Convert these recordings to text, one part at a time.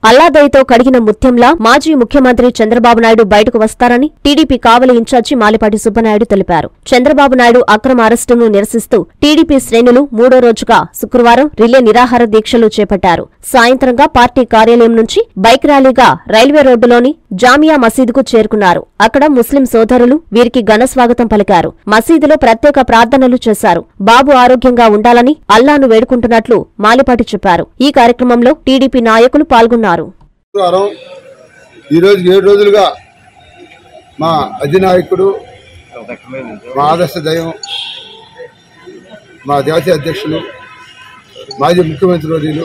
అల్లాదయతో కడిగిన ముత్యంలా మాజీ ముఖ్యమంత్రి చంద్రబాబు నాయుడు బయటకు వస్తారని టీడీపీ కావలి ఇన్ఛార్జి మాలిపాటి సుబ్బనాయుడు తెలిపారు చంద్రబాబు నాయుడు అక్రమ అరెస్టును నిరసిస్తూ టీడీపీ శ్రేణులు మూడో రోజుగా శుక్రవారం రిలే నిరాహార దీక్షలు చేపట్టారు సాయంత్రంగా పార్టీ కార్యాలయం నుంచి బైక్ ర్యాలీగా రైల్వే రోడ్డులోని జామియా మసీదుకు చేరుకున్నారు అక్కడ ముస్లిం సోదరులు వీరికి ఘన స్వాగతం పలికారు మసీదులో ప్రత్యేక ప్రార్థనలు చేశారు బాబు ఆరోగ్యంగా ఉండాలని అల్లాను వేడుకుంటున్నట్లు మాలిపాటి చెప్పారు ఈ కార్యక్రమంలో టీడీపీ నాయకులు పాల్గొన్నారు శుక్రవారం ఈరోజు ఏడు రోజులుగా మా అధినాయకుడు మా ఆదర్శ దైవం మా జాతీయ అధ్యక్షులు మాజీ ముఖ్యమంత్రి వర్యులు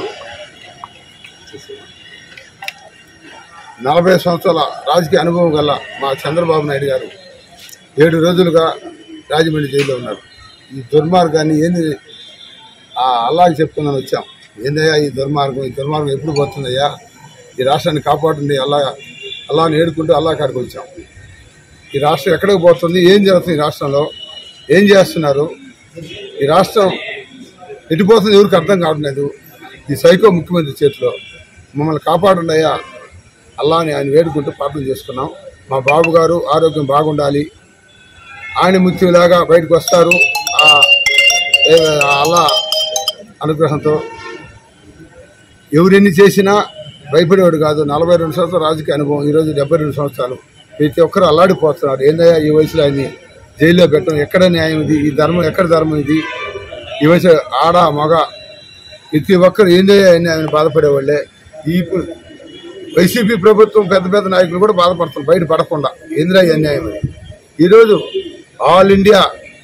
నలభై సంవత్సరాల రాజకీయ అనుభవం గల మా చంద్రబాబు నాయుడు గారు ఏడు రోజులుగా రాజమండ్రి జైల్లో ఉన్నారు ఈ దుర్మార్గాన్ని ఏంది ఆ అల్లాకి చెప్పుకుందని వచ్చాం ఏందయ్యా ఈ దుర్మార్గం ఈ దుర్మార్గం ఎప్పుడు పోతుందయ్యా ఈ రాష్ట్రాన్ని కాపాడండి అల్లా అల్లాని ఏడుకుంటూ అల్లా కాడికి వచ్చాం ఈ రాష్ట్రం ఎక్కడికి పోతుంది ఏం జరుగుతుంది ఈ రాష్ట్రంలో ఏం చేస్తున్నారు ఈ రాష్ట్రం ఎటుపోతుంది ఎవరికి అర్థం కావట్లేదు ఈ సైకో ముఖ్యమంత్రి చేతిలో మమ్మల్ని కాపాడండి అయ్యా అల్లాని ఆయన వేడుకుంటూ ప్రార్థన చేసుకున్నాం మా బాబు గారు ఆరోగ్యం బాగుండాలి ఆయన మృత్యులాగా బయటకు వస్తారు ఆ ఏ- ఆ అల్లా అనుగ్రహంతో ఎవరెన్ని చేసినా భయపడేవాడు కాదు నలభై రెండు సంవత్సరాల రాజకీయ అనుభవం ఈరోజు డెబ్బై రెండు సంవత్సరాలు ప్రతి ఒక్కరు అల్లాడిపోతున్నారు ఏందయ్యా ఈ వయసులో ఆయన్ని జైల్లో పెట్టడం ఎక్కడ న్యాయం ఇది ఈ ధర్మం ఎక్కడ ధర్మం ఇది ఈ వయసు ఆడ మగ ప్రతి ఒక్కరు ఏందయ్యా అని ఆయన బాధపడేవాళ్ళే ఈ పు- వైసీపీ ప్రభుత్వం పెద్ద పెద్ద నాయకులు కూడా బాధపడుతున్నారు బయట పడకుండా ఏందిరా ఈ అన్యాయం అని ఈరోజు ఆల్ ఇండియా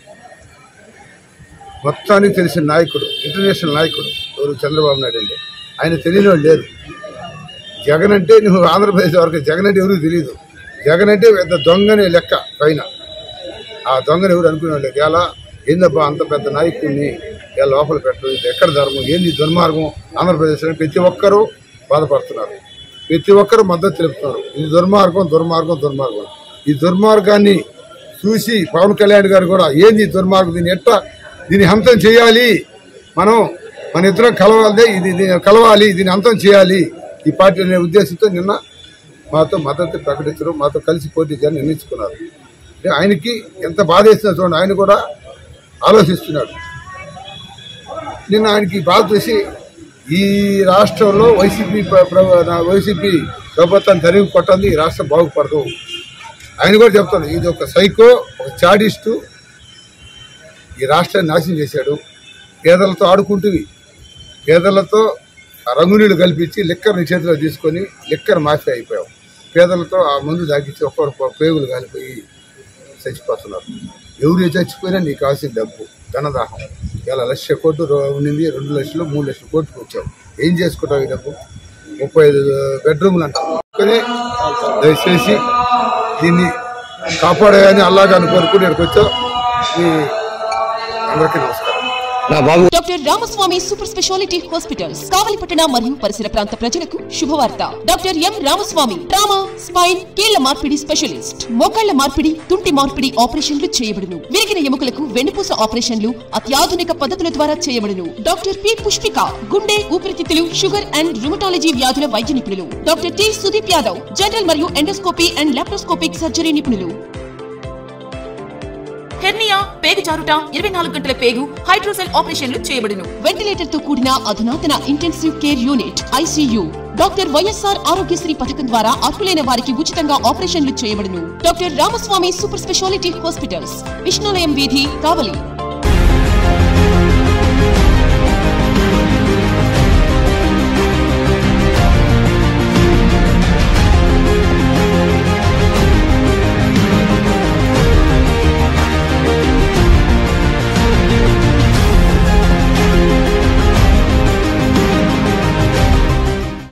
మొత్తానికి తెలిసిన నాయకుడు ఇంటర్నేషనల్ నాయకుడు ఎవరు చంద్రబాబు నాయుడు అంటే ఆయన తెలియని వాళ్ళు లేరు జగన్ అంటే నువ్వు ఆంధ్రప్రదేశ్ వరకు జగన్ అంటే ఎవరికి తెలియదు జగన్ అంటే పెద్ద దొంగనే లెక్క పైన ఆ దొంగని ఎవరు అనుకునేవాళ్ళు ఇలా ఏందబ్బా అంత పెద్ద నాయకుడిని ఇలా లోపల పెట్టడం ఇది ఎక్కడ ధర్మం ఏంది ఈ దుర్మార్గం ఆంధ్రప్రదేశ్లో ప్రతి ఒక్కరూ బాధపడుతున్నారు ప్రతి ఒక్కరూ మద్దతు తెలుపుతున్నారు ఇది దుర్మార్గం దుర్మార్గం దుర్మార్గం ఈ దుర్మార్గాన్ని చూసి పవన్ కళ్యాణ్ గారు కూడా ఏంది ఈ దుర్మార్గం దీన్ని ఎట్లా దీన్ని అంతం చేయాలి మనం మన ఇద్దరం కలవాలి ఇది దీన్ని కలవాలి దీన్ని అంతం చేయాలి ఈ పార్టీ అనే ఉద్దేశంతో నిన్న మాతో మద్దతు ప్రకటించడం మాతో కలిసి పోటీ చేయాలని నిర్ణయించుకున్నారు అంటే ఆయనకి ఎంత బాధ వేసినా చూడండి ఆయన కూడా ఆలోచిస్తున్నాడు నిన్న ఆయనకి బాధ చూసి ఈ రాష్ట్రంలో వైసీపీ ప్ర- ప్ర- నా వైసీపీ ప్రభుత్వాన్ని తరిగి కొట్టంది ఈ రాష్ట్రం బాగుపడదు ఆయన కూడా చెప్తాడు ఇది ఒక సైకో ఒక చాడిస్టు ఈ రాష్ట్రాన్ని నాశనం చేశాడు పేదలతో ఆడుకుంటువి పేదలతో ఆ రంగునీళ్ళు కల్పించి లిక్కర్ నీ చేతిలో తీసుకొని లిక్కర్ మాఫియా అయిపోయావు పేదలతో ఆ మందు తాగించి ఒక్కొక్క పేగులు కాలిపోయి చచ్చిపోతున్నారు ఎవరు చచ్చిపోయినా నీకు కావాల్సిన డబ్బు ధనదాహం ఇలా లక్ష కోట్లు రో- ఉండింది రెండు లక్షలు మూడు లక్షల కోట్లకు వచ్చావు ఏం చేసుకుంటావు ఈ డబ్బు ముప్పై ఐదు బెడ్రూమ్లు అంట కానీ దయచేసి దీన్ని కాపాడాయని అల్లాగాని కోరుకుని ఇక్కడికి వచ్చావు మీ అందరికీ నమస్కారం నా Babu doctor Ramaswamy super speciality hospitals కావలిపట్టణ మరియు పరిసర ప్రాంత ప్రజలకు శుభవార్త doctor M Ramaswamy trauma spine కీళ్ల మార్పిడి స్పెషలిస్ట్ మోకాళ్ల మార్పిడి తుంటి మార్పిడి ఆపరేషన్లు చేయబడును విరిగిన ఎముకలకు వెన్నుపూస ఆపరేషన్లు అత్యాధునిక పద్ధతుల ద్వారా చేయబడును డాక్టర్ పి పుష్పిక గుండె ఊపిరితిత్తులు షుగర్ అండ్ రుమటాలజీ వ్యాధుల వైద్య నిపుణులు doctor T Sudeep Yadav general మరియు ఎండోస్కోపీ అండ్ లాప్రోస్కోపిక్ సర్జరీ నిపుణులు హెర్నియా పేగు జారుట ఇరవై నాలుగు గంటల పేగు హైడ్రోసెల్ ఆపరేషన్లు చేయబడును వెంటిలేటర్ తో కూడిన అధునాతన intensive care unit ICU doctor YSR Aarogyasri పథకం ద్వారా అర్హులైన వారికి ఉచితంగా ఆపరేషన్లు చేయబడును doctor Ramaswamy super speciality hospitals Vishnulayam వీధి కావలి